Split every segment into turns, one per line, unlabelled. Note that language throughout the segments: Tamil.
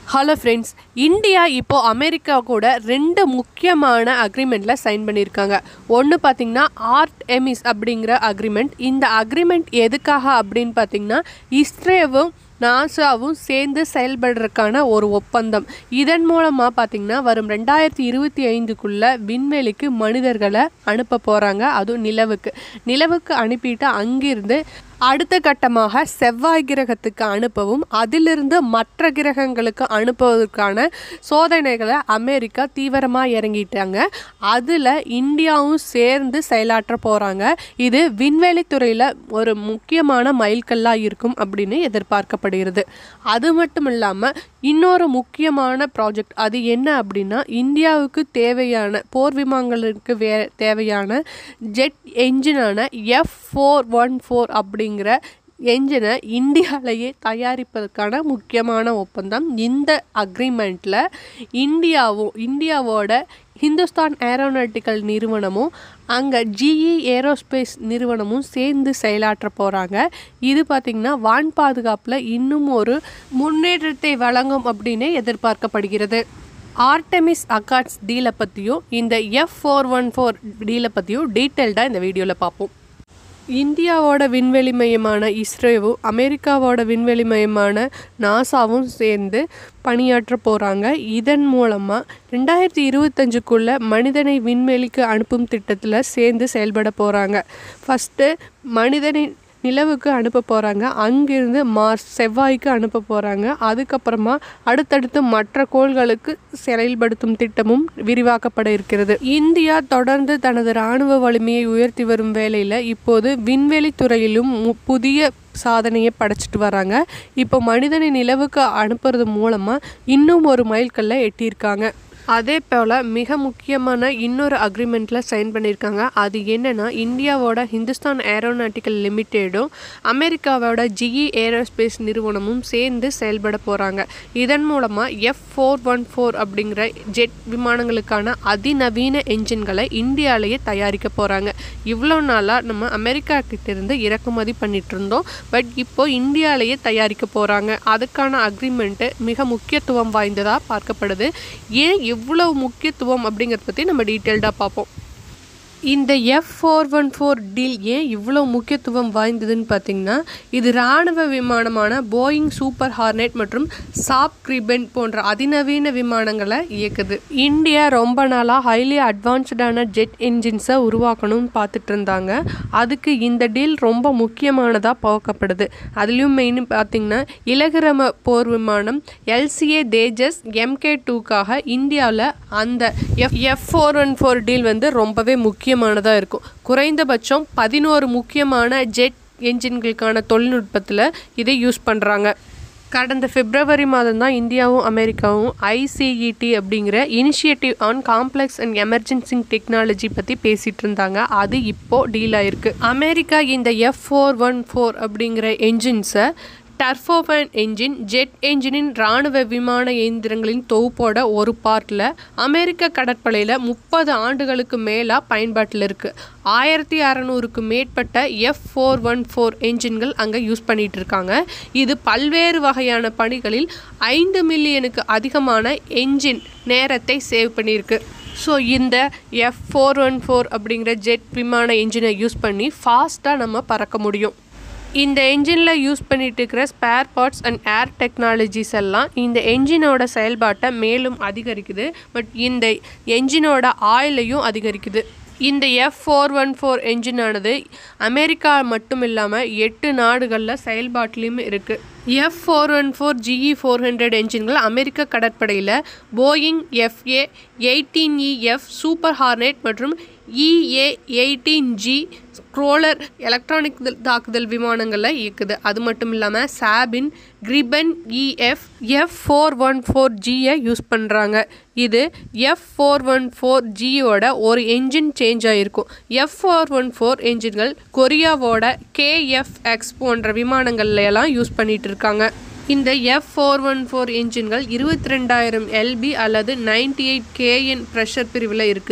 ஹலோ ஃப்ரெண்ட்ஸ் இந்தியா இப்போ அமெரிக்கா கூட ரெண்டு முக்கியமான அக்ரிமெண்ட்டில் சைன் பண்ணியிருக்காங்க ஒன்று பார்த்தீங்கன்னா ஆர்ட் எமிஸ் அப்படிங்கிற அக்ரிமெண்ட் இந்த அக்ரிமெண்ட் எதுக்காக அப்படின்னு பார்த்தீங்கன்னா இஸ்ரேவும் நாசாவும் சேர்ந்து செயல்படுறதுக்கான ஒரு ஒப்பந்தம் இதன் மூலமாக பார்த்தீங்கன்னா வரும் ரெண்டாயிரத்தி இருபத்தி ஐந்துக்குள்ளே விண்வெளிக்கு மனிதர்களை அனுப்ப போகிறாங்க அதுவும் நிலவுக்கு நிலவுக்கு அனுப்பிட்டு அங்கிருந்து அடுத்த கட்டமாக செவ்வாய் கிரகத்துக்கு அனுப்பவும் அதிலிருந்து மற்ற கிரகங்களுக்கு அனுப்புவதற்கான சோதனைகளை அமெரிக்கா தீவிரமாக இறங்கிட்டாங்க அதில் இந்தியாவும் சேர்ந்து செயலாற்ற போகிறாங்க இது விண்வெளித்துறையில் ஒரு முக்கியமான மைல்கல்லாக இருக்கும் அப்படின்னு எதிர்பார்க்கப்படுகிறது அது மட்டும் இல்லாமல் இன்னொரு முக்கியமான ப்ராஜெக்ட் அது என்ன அப்படின்னா இந்தியாவுக்கு தேவையான போர் விமானங்களுக்கு வே தேவையான ஜெட் என்ஜினான எஃப் ஃபோர் ஒன் ஃபோர் அப்படிங்கிற என்ஜினை இந்தியாவிலேயே தயாரிப்பதற்கான முக்கியமான ஒப்பந்தம் இந்த அக்ரிமெண்ட்டில் இந்தியாவும் இந்தியாவோட ஹிந்துஸ்தான் ஏரோநாட்டிக்கல் நிறுவனமும் அங்கே ஜிஇ ஏரோஸ்பேஸ் நிறுவனமும் சேர்ந்து செயலாற்ற போகிறாங்க இது பார்த்திங்கன்னா வான் பாதுகாப்பில் இன்னும் ஒரு முன்னேற்றத்தை வழங்கும் அப்படின்னு எதிர்பார்க்கப்படுகிறது ஆர்டெமிஸ் அக்காட்ஸ் டீலை பற்றியும் இந்த எஃப் ஃபோர் ஒன் ஃபோர் டீலை பற்றியும் டீட்டெயில்டாக இந்த வீடியோவில் பார்ப்போம் இந்தியாவோட விண்வெளி மையமான இஸ்ரோவும் அமெரிக்காவோட விண்வெளி மையமான நாசாவும் சேர்ந்து பணியாற்ற போகிறாங்க இதன் மூலமாக ரெண்டாயிரத்தி இருபத்தஞ்சுக்குள்ளே மனிதனை விண்வெளிக்கு அனுப்பும் திட்டத்தில் சேர்ந்து செயல்பட போகிறாங்க ஃபஸ்ட்டு மனிதனை நிலவுக்கு அனுப்ப போகிறாங்க அங்கிருந்து மார்ஸ் செவ்வாய்க்கு அனுப்ப போகிறாங்க அதுக்கப்புறமா அடுத்தடுத்து மற்ற கோள்களுக்கு செயல்படுத்தும் திட்டமும் விரிவாக்கப்பட இருக்கிறது இந்தியா தொடர்ந்து தனது இராணுவ வலிமையை உயர்த்தி வரும் வேளையில் இப்போது விண்வெளி துறையிலும் மு- புதிய சாதனையை படைச்சிட்டு வராங்க இப்போ மனிதனை நிலவுக்கு அனுப்புறது மூலமாக இன்னும் ஒரு மைல்கல்லை எட்டியிருக்காங்க அதே போல் மிக முக்கியமான இன்னொரு அக்ரிமெண்ட்டில் சைன் பண்ணியிருக்காங்க அது என்னென்னா இந்தியாவோட ஹிந்துஸ்தான் ஏரோநாட்டிக்கல் லிமிட்டெடும் அமெரிக்காவோட ஜிஇ ஏரோஸ்பேஸ் நிறுவனமும் சேர்ந்து செயல்பட போகிறாங்க இதன் மூலமாக எஃப் ஃபோர் ஒன் ஃபோர் அப்படிங்கிற ஜெட் விமானங்களுக்கான அதிநவீன என்ஜின்களை இந்தியாவிலேயே தயாரிக்க போகிறாங்க இவ்வளோ நாளாக நம்ம அமெரிக்கா கிட்டேருந்து இறக்குமதி பண்ணிட்டு இருந்தோம் பட் இப்போ இந்தியாவிலேயே தயாரிக்க போகிறாங்க அதுக்கான அக்ரிமெண்ட்டு மிக முக்கியத்துவம் வாய்ந்ததாக பார்க்கப்படுது ஏன் எவ்வளவு முக்கியத்துவம் அப்படிங்கிறத பற்றி நம்ம டீட்டெயில்டாக பார்ப்போம் இந்த F four one four deal ஏன் இவ்வளோ முக்கியத்துவம் வாய்ந்ததுன்னு பார்த்தீங்கன்னா இது இராணுவ விமானமான போயிங் சூப்பர் ஹார்னெட் மற்றும் சாப் கிரிபென் போன்ற அதிநவீன விமானங்களை இயக்குது இந்தியா ரொம்ப நாளாக ஹைலி அட்வான்ஸ்டான ஜெட் என்ஜின்ஸை உருவாக்கணும்னு பார்த்துட்டு இருந்தாங்க அதுக்கு இந்த டீல் ரொம்ப முக்கியமானதாக பார்க்கப்படுது அதுலேயும் மெயின் பார்த்தீங்கன்னா இலகுரம போர் விமானம் எல்சிஏ தேஜஸ் எம்கே டூக்காக இந்தியாவில் அந்த F F four one four deal வந்து ரொம்பவே முக்கியமானதாக இருக்கும் குறைந்தபட்சம் பதினோரு முக்கியமான ஜெட் என்ஜின்களுக்கான தொழில்நுட்பத்தில் இதை யூஸ் பண்ணுறாங்க கடந்த பிப்ரவரி மாதம் தான் இந்தியாவும் அமெரிக்காவும் ஐசிஇடி அப்படிங்கிற initiative on complex and emergency technology பற்றி பேசிகிட்டு இருந்தாங்க அது இப்போது டீல் ஆயிருக்கு அமெரிக்கா இந்த எஃப் ஃபோர் ஒன் ஃபோர் அப்படிங்கிற என்ஜின்ஸை டர்ஃபோஃபேன் என்ஜின் ஜெட் என்ஜினின் இராணுவ விமான இயந்திரங்களின் தொகுப்போட ஒரு பார்ட்டில் அமெரிக்க கடற்படையில் முப்பது ஆண்டுகளுக்கு மேலாக பயன்பாட்டில் இருக்குது ஆயிரத்தி அறநூறுக்கு மேற்பட்ட எஃப் ஃபோர் ஒன் ஃபோர் என்ஜின்கள் அங்கே யூஸ் பண்ணிட்டு இருக்காங்க இது பல்வேறு வகையான பணிகளில் ஐந்து மில்லியனுக்கு அதிகமான என்ஜின் நேரத்தை சேவ் பண்ணியிருக்கு ஸோ இந்த எஃப் ஃபோர் ஒன் ஃபோர் அப்படிங்கிற ஜெட் விமான என்ஜினை யூஸ் பண்ணி ஃபாஸ்ட்டாக நம்ம பறக்க முடியும் இந்த என்ஜினில் யூஸ் பண்ணிட்டு இருக்கிற spare parts and air technologies எல்லாம் இந்த என்ஜினோட செயல்பாட்டை மேலும் அதிகரிக்குது பட் இந்த என்ஜினோட ஆயிலையும் அதிகரிக்குது இந்த எஃப் ஃபோர் ஒன் ஃபோர் என்ஜினானது அமெரிக்கா மட்டும் இல்லாமல் எட்டு நாடுகளில் செயல்பாட்டிலையும் இருக்குது F four one four GE four hundred என்ஜின்கள் அமெரிக்க கடற்படையில் Boeing FA eighteen EF super hornet மற்றும் EA eighteen G growler electronic தாக்குதல் விமானங்களில் இயக்குது அது மட்டும் இல்லாமல் சாபின் Gripen EF F four one four ஜியை யூஸ் பண்ணுறாங்க இது எஃப் ஃபோர் ஒன் ஃபோர் ஜியோட ஒரு என்ஜின் சேஞ்ச் ஆகிருக்கும் எஃப் ஃபோர் ஒன் ஃபோர் என்ஜின்கள் கொரியாவோட கேஎஃப்எக்ஸ் போன்ற விமானங்கள்ல எல்லாம் யூஸ் பண்ணிட்டு இருக்காங்க இந்த எஃப் ஃபோர் ஒன் ஃபோர் என்ஜின்கள் இருபத்தி ரெண்டாயிரம் எல்பி அல்லது நைன்டி எயிட் கேஎன் ப்ரெஷர் பிரிவில் இருக்குது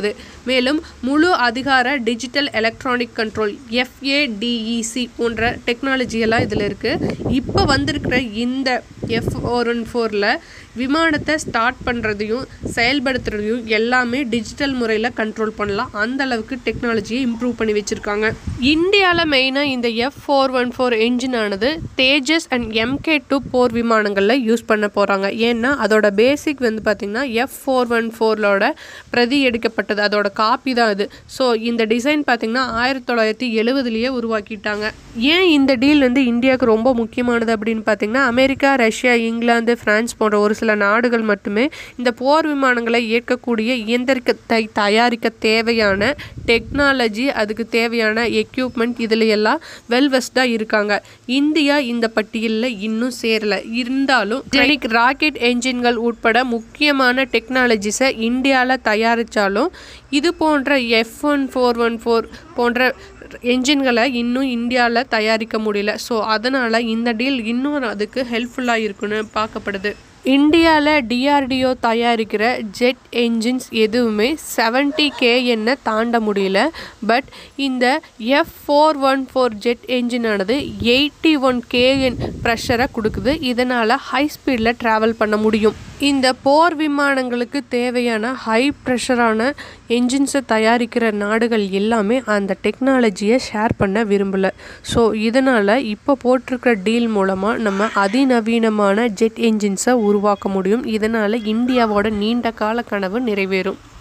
மேலும் முழு அதிகார டிஜிட்டல் எலக்ட்ரானிக் கண்ட்ரோல் எஃப்ஏடிஇசி போன்ற டெக்னாலஜியெல்லாம் இதில் இருக்குது இப்போ வந்திருக்கிற இந்த எஃப் ஃபோர் ஒன் ஃபோரில் விமானத்தை ஸ்டார்ட் பண்ணுறதையும் செயல்படுத்துறதையும் எல்லாமே டிஜிட்டல் முறையில் கண்ட்ரோல் பண்ணலாம் அந்த அளவுக்கு டெக்னாலஜியை இம்ப்ரூவ் பண்ணி வச்சுருக்காங்க இந்தியாவில் மெயினாக இந்த எஃப் ஃபோர் ஒன் ஃபோர் என்ஜினானது தேஜஸ் அண்ட் எம்கே டூ போர் விமானங்களில் யூஸ் பண்ண போகிறாங்க ஏன்னா அதோட பேசிக் வந்து பார்த்திங்கன்னா எஃப் ஃபோர் ஒன் ஃபோரோட பிரதி எடுக்கப்பட்டது அதோட காப்பி தான் இது ஸோ இந்த டிசைன் பார்த்திங்கன்னா ஆயிரத்தி தொள்ளாயிரத்தி எழுபதுலேயே உருவாக்கிட்டாங்க ஏன் இந்த டீல் வந்து இந்தியாவுக்கு ரொம்ப முக்கியமானது அப்படின்னு பார்த்திங்கன்னா அமெரிக்கா ரஷ்யா இங்கிலாந்து பிரான்ஸ் போன்ற ஒரு சில நாடுகள் மட்டுமே இந்த போர் விமானங்களை இயக்கக்கூடிய இயந்திரத்தை தயாரிக்க தேவையான டெக்னாலஜி அதுக்கு தேவையான எக்யூப்மெண்ட் இதில் எல்லாம் வெல்வெஸ்டாக இருக்காங்க இந்தியா இந்த பட்டியலில் இன்னும் சேரல இருந்தாலும் ஜெனிக் ராக்கெட் என்ஜின்கள் உட்பட முக்கியமான டெக்னாலஜிஸை இந்தியாவில் தயாரித்தாலும் இது போன்ற F one four one four போன்ற என்ஜின்களை இன்னும் இந்தியாவில் தயாரிக்க முடியல ஸோ அதனால் இந்த டீல் இன்னும் அதுக்கு ஹெல்ப்ஃபுல்லாக இருக்குன்னு பார்க்கப்படுது இந்தியாவில் டிஆர்டிஓ தயாரிக்கிற ஜெட் என்ஜின்ஸ் எதுவுமே செவன்ட்டி கேஎன்னை தாண்ட முடியல பட் இந்த F four one four jet என்ஜினானது எயிட்டி ஒன் கேஎன் ப்ரெஷரை கொடுக்குது இதனால் ஹை ஸ்பீடில் ட்ராவல் பண்ண முடியும் இந்த போர் விமானங்களுக்கு தேவையான ஹை ப்ரெஷரான என்ஜின்ஸை தயாரிக்கிற நாடுகள் எல்லாமே அந்த டெக்னாலஜியை ஷேர் பண்ண விரும்பலை ஸோ இதனால் இப்போ போட்டிருக்கிற டீல் மூலமாக நம்ம அதிநவீனமான ஜெட் என்ஜின்ஸை உருவாக்க முடியும் இதனால் இந்தியாவோட நீண்ட கால கனவு நிறைவேறும்